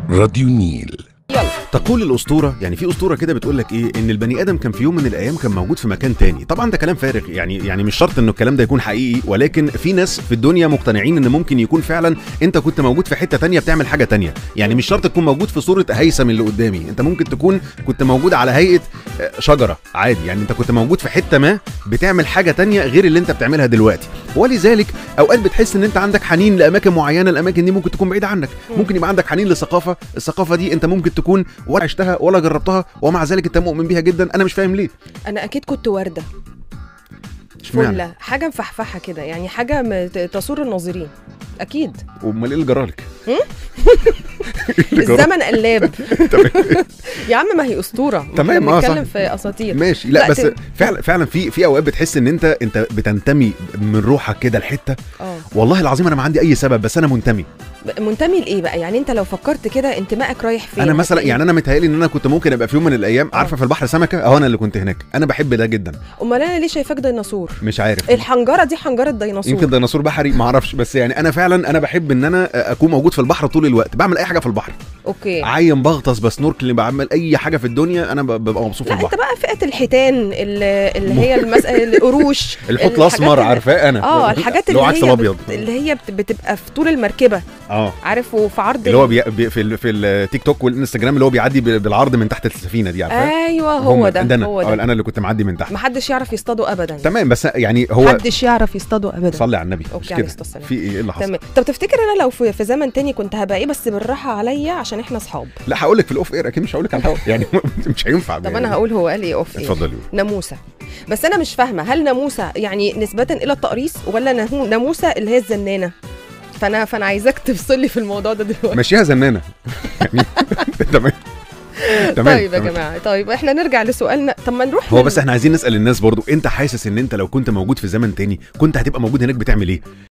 راديو نيل تقول الاسطوره يعني في اسطوره كده بتقول لك ايه ان البني ادم كان في يوم من الايام كان موجود في مكان تاني طبعا ده كلام فارغ يعني يعني مش شرط انه الكلام ده يكون حقيقي ولكن في ناس في الدنيا مقتنعين ان ممكن يكون فعلا انت كنت موجود في حته تانية بتعمل حاجه تانية يعني مش شرط تكون موجود في صوره هيثم اللي قدامي انت ممكن تكون كنت موجود على هيئه آه، شجره عادي يعني انت كنت موجود في حته ما بتعمل حاجه تانية غير اللي انت بتعملها دلوقتي ولذلك اوقات بتحس ان انت عندك حنين لاماكن معينه الاماكن دي ممكن تكون بعيده عنك ممكن يبقى عندك حنين لثقافه الثقافه دي انت ممكن تكون ولا عشتها ولا جربتها ومع ذلك انت مؤمن بيها جدا انا مش فاهم ليه انا اكيد كنت ورده اشمعنى فله حاجه مفحفحه كده يعني حاجه م- ت- تسر الناظرين اكيد امال ايه اللي جرالك هم؟ إيه اللي جرالك؟ الزمن قلاب يا عم ما هي اسطوره تمام، احنا آه، بنتكلم صح. في اساطير ماشي لا, لا، بس ت- فعلا فعلا في في اوقات بتحس ان انت انت بتنتمي من روحك كده لحته اه والله العظيم انا ما عندي اي سبب بس انا منتمي منتمي لايه بقى يعني انت لو فكرت كده انتمائك رايح فين انا مثلا هتلاقي- يعني انا متهيألي ان انا كنت ممكن ابقى في يوم من الايام آه. عارفه في البحر سمكه اهو انا اللي كنت هناك انا بحب ده جدا امال انا ليه شايفاك ديناصور مش عارف الحنجره دي حنجره ديناصور يمكن ديناصور بحري ما اعرفش بس يعني انا فعلا انا بحب ان انا اكون موجود في البحر طول الوقت بعمل اي حاجه في البحر اوكي عايم بغطس بسنوركل بعمل اي حاجه في الدنيا انا ب- ببقى مبسوط في لا انت البحر بقى فئه الحيتان اللي, اللي هي المس... القروش الحوت الحاجات الاسمر اللي- عارفاه انا اه الحاجات اللي هو اللي عكس هي الابيض بت... اللي هي بت... بتبقى في طول المركبه اه عارف وفي عرض اللي هو ال- بي... بي... في ال... في التيك توك والانستجرام اللي هو بيعدي ب- بالعرض من تحت السفينه دي عارفاه ايوه هو هم- ده انا هو آه، ده انا اللي كنت معدي من تحت محدش يعرف يصطاده ابدا تمام بس يعني هو محدش يعرف يصطاده ابدا صلي على النبي أوكي، مش عليه كده الصلاة والسلام. في ايه إيه اللي حصل تمام طب تفتكر انا لو في, في زمن تاني كنت هبقى ايه بس بالراحه عليا عشان احنا اصحاب لا هقول لك في الاوف اير اكيد مش هقول لك على الهوا يعني مش هينفع طب انا هقول هو قال ايه اوف ايه اتفضلي ناموسه بس انا مش فاهمه هل ناموسه يعني نسبه الى التقريص ولا نهو- ناموسه اللي هي الزنانه فانا فانا عايزاك تفصل لي في الموضوع ده دلوقتي مشيها زنانه يعني تمام تمام طيب يا تمام. جماعه طيب احنا نرجع لسؤالنا طب ما نروح هو لل- بس احنا عايزين نسال الناس برضو انت حاسس ان انت لو كنت موجود في زمن تاني كنت هتبقى موجود هناك بتعمل ايه